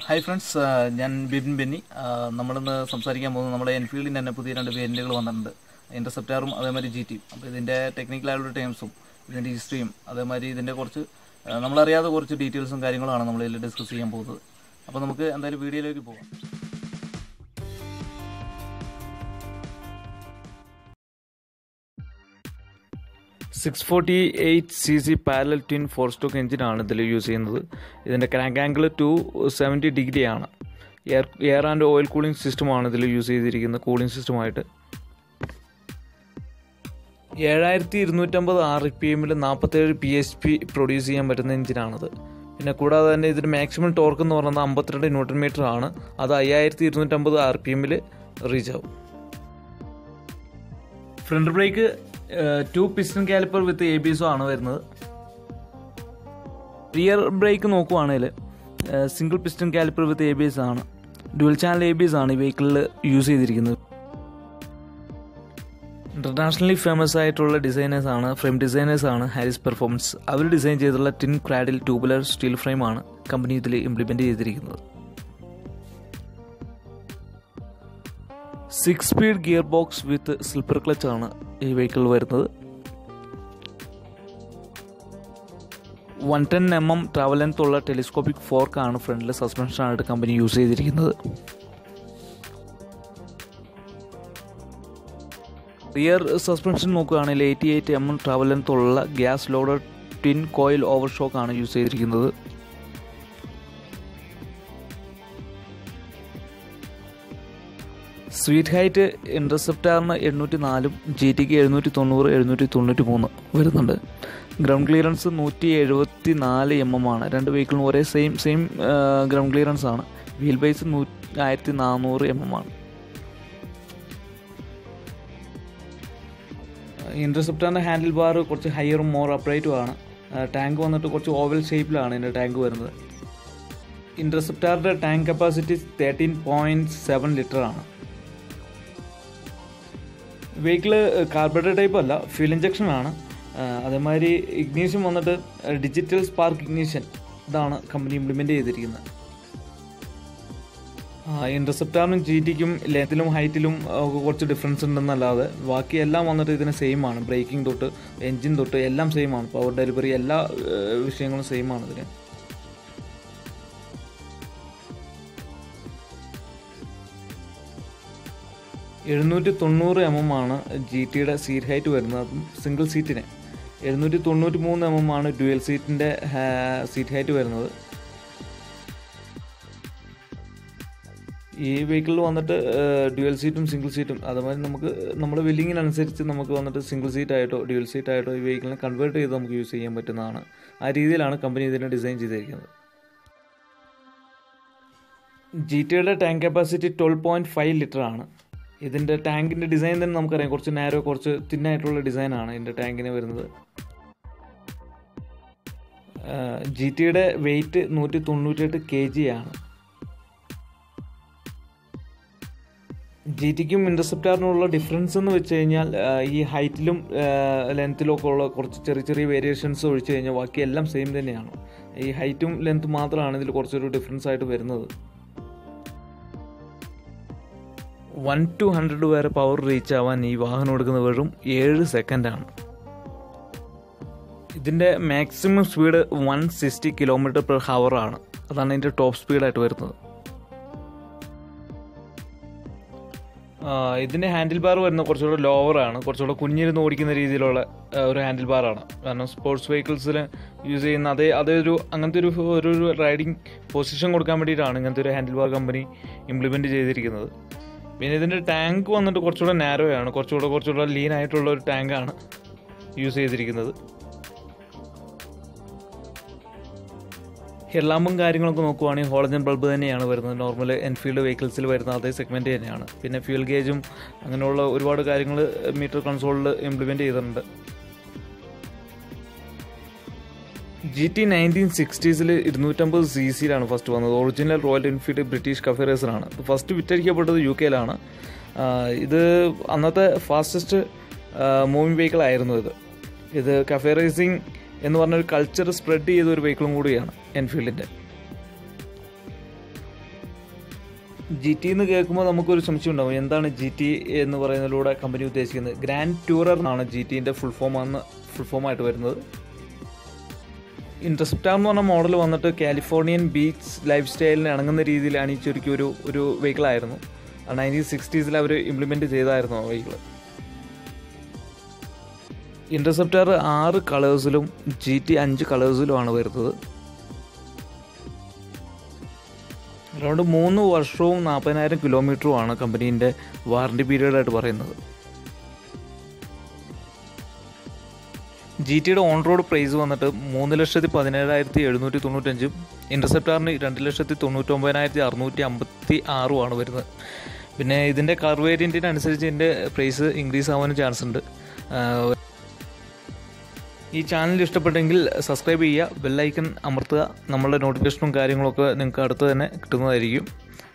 hi friends ഞാൻ ബിബിൻ ബെന്നി ആ, നമ്മളിന്ന് സംസാരിക്കാൻ പോകുന്നത് നമ്മുടെ എൻഫീൽഡിൻ്റെ തന്നെ പുതിയ രണ്ട് വേരിയൻറ്റുകൾ വന്നിട്ടുണ്ട് ഇൻ്റർസെപ്റ്റാറും അതേമാതിരി ജി ടിയും അപ്പോൾ ഇതിൻ്റെ ടെക്നിക്കലായിട്ടുള്ള ടേംസും ഇതിൻ്റെ ഹിസ്റ്ററിയും അതേമാതിരി ഇതിൻ്റെ കുറച്ച് ആ, നമ്മളറിയാത്ത കുറച്ച് ഡീറ്റെയിൽസും കാര്യങ്ങളുമാണ് നമ്മൾ ഇതിൽ ഡിസ്കസ് ചെയ്യാൻ പോകുന്നത് അപ്പോൾ നമുക്ക് എന്തായാലും വീഡിയോയിലേക്ക് പോകാം six forty eight c c parallel twin four stroke എഞ്ചിനാണ് ഇതിൽ യൂസ് ചെയ്യുന്നത് ഇതിൻ്റെ ക്രാങ്ക് ആംഗിൾ ടു സെവൻറ്റി ഡിഗ്രിയാണ് air air and oil cooling സിസ്റ്റമാണ് ഇതിൽ യൂസ് ചെയ്തിരിക്കുന്നത് കൂളിംഗ് സിസ്റ്റമായിട്ട് ഏഴായിരത്തി ഇരുന്നൂറ്റമ്പത് ആർ പി എമ്മിൽ നാൽപ്പത്തേഴ് പി എച്ച് പി പ്രൊഡ്യൂസ് ചെയ്യാൻ പറ്റുന്ന എഞ്ചിനാണത് പിന്നെ കൂടാതെ തന്നെ ഇതിന് മാക്സിമം ടോർക്ക് എന്ന് പറയുന്നത് അമ്പത്തിരണ്ട് ന്യൂട്ടൺ മീറ്റർ ആണ് അത് അയ്യായിരത്തി ഇരുന്നൂറ്റമ്പത് ആർ പി എമ്മിൽ റീച്ച് ആവും front brake two piston caliper with A B എസും ആണ് വരുന്നത് റിയർ ബ്രേക്ക് നോക്കുവാണെങ്കിൽ single piston caliper with A B S ആണ് dual channel A B S ആണ് ഈ വെഹിക്കിളിൽ യൂസ് ചെയ്തിരിക്കുന്നത് ഇന്റർനാഷണലി ഫേമസ് ആയിട്ടുള്ള ഡിസൈനേഴ്സ് ആണ് ഫ്രെയിം ഡിസൈനേഴ്സ് ആണ് ഹാരിസ് പെർഫോമൻസ് അവർ ഡിസൈൻ ചെയ്തിട്ടുള്ള twin cradle tubular steel frame ആണ് കമ്പനി ഇതിൽ ഇംപ്ലിമെന്റ് ചെയ്തിരിക്കുന്നത് six speed gearbox with slipper clutch ആണ് ഈ വെഹിക്കിൾ വരുന്നത് one ten M M travel length ഉള്ള ടെലിസ്കോപ്പിക് ഫോർക്ക് ആണ് ഫ്രണ്ടിലെ സസ്പെൻഷനായിട്ട് കമ്പനി യൂസ് ചെയ്തിരിക്കുന്നത് റിയർ സസ്പെൻഷൻ നോക്കുകയാണെങ്കിൽ eighty eight M M travel length ഉള്ള gas loader twin coil over shock ആണ് യൂസ് ചെയ്തിരിക്കുന്നത് സ്വീറ്റ് ഹൈറ്റ് ഇൻ്റർസെപ്റ്റാറിന് എണ്ണൂറ്റി നാലും ജി ടിക്ക് എഴുന്നൂറ്റി തൊണ്ണൂറ് എഴുന്നൂറ്റി തൊണ്ണൂറ്റി മൂന്ന് വരുന്നുണ്ട് ഗ്രൗണ്ട് ക്ലിയറൻസ് നൂറ്റി എഴുപത്തി നാല് എം എം ആണ് രണ്ട് വെഹിക്കിളിനും ഒരേ സെയിം സെയിം ഗ്രൗണ്ട് ക്ലിയറൻസ് ആണ് വീൽ ബേസ് നൂ ആയിരത്തി നാനൂറ് എം എം ആണ് ഇൻ്റർസെപ്റ്ററിൻ്റെ ഹാൻഡിൽ ബാർ കുറച്ച് ഹയറും മോർ അപ്രൈറ്റും ആണ് ടാങ്ക് വന്നിട്ട് കുറച്ച് ഓവൽ ഷേപ്പിലാണ് ഇതിൻ്റെ ടാങ്ക് വരുന്നത് ഇൻ്റർസെപ്റ്റാറിൻ്റെ tank capacity thirteen point seven litre ആണ് വെഹിക്കിള് കാർബറേറ്റർ ടൈപ്പ് അല്ല ഫ്യൂൽ ഇഞ്ചക്ഷൻ ആണ് അതേമാതിരി ഇഗ്നീഷൻ വന്നിട്ട് ഡിജിറ്റൽ സ്പാർക്ക് ഇഗ്നീഷൻ ഇതാണ് കമ്പനി ഇംപ്ലിമെൻ്റ് ചെയ്തിരിക്കുന്നത് ഇൻ്റർസെപ്റ്റാറിനും ജി ടിക്കും ലെങ്ത്തിലും ഹൈറ്റിലും ഒക്കെ കുറച്ച് ഡിഫറൻസ് ഉണ്ടെന്നല്ലാതെ ബാക്കി എല്ലാം വന്നിട്ട് ഇതിന് സെയിം ആണ് ബ്രേക്കിംഗ് തൊട്ട് എൻജിൻ തൊട്ട് എല്ലാം സെയിം ആണ് പവർ ഡെലിവറി എല്ലാ ഏഹ്, വിഷയങ്ങളും സെയിം ആണ് ഇതിന് എഴുന്നൂറ്റി തൊണ്ണൂറ് എം എം ആണ് ജി ടിയുടെ സീറ്റ് ഹൈറ്റ് വരുന്നത് അതും സിംഗിൾ സീറ്റിന് എഴുന്നൂറ്റി തൊണ്ണൂറ്റി മൂന്ന് എം എം ആണ് ഡ്യുവൽ സീറ്റിൻ്റെ സീറ്റ് ഹൈറ്റ് വരുന്നത് ഈ വെഹിക്കിളിൽ വന്നിട്ട് ഡ്യുവൽ സീറ്റും സിംഗിൾ സീറ്റും അതുമാതിരി നമുക്ക് നമ്മുടെ ബില്ലിങ്ങിനനുസരിച്ച് നമുക്ക് വന്നിട്ട് സിംഗിൾ സീറ്റ് ആയിട്ടോ ഡ്യുവൽ സീറ്റ് ആയിട്ടോ ഈ വെഹിക്കിളിനെ കൺവേർട്ട് ചെയ്ത് നമുക്ക് യൂസ് ചെയ്യാൻ പറ്റുന്നതാണ് ആ രീതിയിലാണ് കമ്പനി ഇതിനെ ഡിസൈൻ ചെയ്തിരിക്കുന്നത് ജി ടിയുടെ tank capacity twelve point five litre ആണ് ഇതിൻ്റെ ടാങ്കിൻ്റെ ഡിസൈൻ തന്നെ നമുക്കറിയാം കുറച്ച് നാരോ കുറച്ച് തിന്നായിട്ടുള്ള ഡിസൈനാണ് ഇതിൻ്റെ ടാങ്കിന് വരുന്നത് ജി ടിയുടെ വെയിറ്റ് നൂറ്റി തൊണ്ണൂറ്റെട്ട് കെ ജി ആണ് ജി ടിക്കും ഇൻ്റർസെപ്റ്റാറിനുള്ള ഡിഫറൻസ് എന്ന് വെച്ച് കഴിഞ്ഞാൽ ആ, ഈ ഹൈറ്റിലും ലെങ്ത്തിലും ഒക്കെ ഉള്ള കുറച്ച് ചെറിയ ചെറിയ വേരിയേഷൻസ് ഒഴിച്ച് കഴിഞ്ഞാൽ ബാക്കി എല്ലാം സെയിം തന്നെയാണ് ഈ ഹൈറ്റും ലെങ്ത്തും മാത്രമാണ് ഇതിൽ കുറച്ചൊരു ഡിഫറൻസ് ആയിട്ട് വരുന്നത് വൺ ടു ഹൺഡ്രഡ് വരെ പവർ റീച്ച് ആവാൻ ഈ വാഹനം എടുക്കുന്നത് വെറും ഏഴ് സെക്കൻഡാണ് ഇതിൻ്റെ maximum speed one sixty kilometre per hour ആണ് അതാണ് ഇതിൻ്റെ ടോപ്പ് സ്പീഡായിട്ട് വരുന്നത് ആ, ഇതിൻ്റെ ഹാൻഡിൽ ബാർ വരുന്നത് കുറച്ചുകൂടെ ലോവർ ആണ് കുറച്ചുകൂടെ കുഞ്ഞിരുന്ന് ഓടിക്കുന്ന രീതിയിലുള്ള ആ, ഒരു ഹാൻഡിൽ ബാർ ആണ് കാരണം സ്പോർട്സ് വെഹിക്കിൾസിൽ യൂസ് ചെയ്യുന്ന അതേ അതേ ഒരു അങ്ങനത്തെ ഒരു ഒരു ഒരു റൈഡിങ് പൊസിഷൻ കൊടുക്കാൻ വേണ്ടിയിട്ടാണ് ഇങ്ങനത്തെ ഒരു ഹാൻഡിൽ ബാർ കമ്പനി ഇംപ്ലിമെൻറ്റ് ചെയ്തിരിക്കുന്നത് പിന്നെ ഇതിൻ്റെ ടാങ്ക് വന്നിട്ട് കുറച്ചുകൂടെ നാരോ ആണ് കുറച്ചുകൂടെ കുറച്ചുകൂടെ ലീൻ ആയിട്ടുള്ള ഒരു ടാങ്കാണ് യൂസ് ചെയ്തിരിക്കുന്നത് ഹെഡ്ലാമ്പും കാര്യങ്ങളൊക്കെ നോക്കുവാണെങ്കിൽ ഹോളജൻ ബൾബ് തന്നെയാണ് വരുന്നത് നോർമൽ എൻഫീൽഡ് വെഹിക്കിൾസിൽ വരുന്ന അതേ സെഗ്മെൻറ്റ് തന്നെയാണ് പിന്നെ ഫ്യൂൽ ഗേജും അങ്ങനെയുള്ള ഒരുപാട് കാര്യങ്ങൾ മീറ്റർ കൺസോളിൽ ഇംപ്ലിമെൻറ്റ് ചെയ്തിട്ടുണ്ട് ജി ടി നയൻറ്റീൻ സിക്സ്റ്റീസിൽ ഇരുന്നൂറ്റമ്പത് സി സിയിലാണ് ഫസ്റ്റ് വന്നത് original Royal Enfield British cafe റേസറാണ് ഇത് ഫസ്റ്റ് വിറ്റഴിക്കപ്പെട്ടത് യു കെയിലാണ് ഇത് അന്നത്തെ ഫാസ്റ്റസ്റ്റ് മൂവിങ് വെഹിക്കിൾ ആയിരുന്നു ഇത് ഇത് കഫേ റേസിംഗ് എന്ന് പറഞ്ഞൊരു കൾച്ചർ സ്പ്രെഡ് ചെയ്ത ഒരു വെഹിക്കിളും കൂടിയാണ് എൻഫീൽഡിൻ്റെ ജി ടി എന്ന് കേൾക്കുമ്പോൾ നമുക്കൊരു സംശയം ഉണ്ടാവും എന്താണ് ജി ടി എന്ന് പറയുന്നതിലൂടെ കമ്പനി ഉദ്ദേശിക്കുന്നത് ഗ്രാൻഡ് ടൂറർ എന്നാണ് ജി ടിൻ്റെ ഫുൾ ഫോം ആണ് ഫുൾ ഫോമായിട്ട് വരുന്നത് ഇൻട്രസ്റ്റാർ എന്ന് പറഞ്ഞ മോഡൽ വന്നിട്ട് കാലിഫോർണിയൻ ബീച്ച് ലൈഫ് സ്റ്റൈലിന് ഇണങ്ങുന്ന രീതിയിലാണ് ഈ ചുരുക്കി ഒരു ഒരു വെഹിക്കിളായിരുന്നു നയൻറ്റീൻ സിക്സ്റ്റീസിൽ അവർ ഇംപ്ലിമെൻറ്റ് ചെയ്തായിരുന്നു ആ വെഹിക്കിൾ ഇൻ്റർസെപ്റ്റർ ആറ് കളേഴ്സിലും ജി ടി അഞ്ച് കളേഴ്സിലുമാണ് വരുന്നത് അറൗണ്ട് മൂന്ന് വർഷവും നാൽപ്പതിനായിരം കിലോമീറ്ററുമാണ് കമ്പനീൻ്റെ വാറണ്ടി പീരീഡായിട്ട് പറയുന്നത് ജി ടിയുടെ ഓൺ റോഡ് പ്രൈസ് വന്നിട്ട് മൂന്ന് ലക്ഷത്തി പതിനേഴായിരത്തി എഴുന്നൂറ്റി തൊണ്ണൂറ്റഞ്ചും ഇൻ്റർസെപ്റ്റാറിന് രണ്ട് ലക്ഷത്തി തൊണ്ണൂറ്റൊമ്പതിനായിരത്തി അറുന്നൂറ്റി അമ്പത്തി ആറുമാണ് വരുന്നത് പിന്നെ ഇതിൻ്റെ കാർ വേരിയൻറ്റിനനുസരിച്ച് ഇതിൻ്റെ പ്രൈസ് ഇൻക്രീസ് ആവാനും ചാൻസ് ഉണ്ട് ഈ ചാനൽ ഇഷ്ടപ്പെട്ടെങ്കിൽ സബ്സ്ക്രൈബ് ചെയ്യുക ബെല്ലൈക്കൺ അമർത്തുക നമ്മളുടെ നോട്ടിഫിക്കേഷനും കാര്യങ്ങളൊക്കെ നിങ്ങൾക്ക് അടുത്ത് തന്നെ കിട്ടുന്നതായിരിക്കും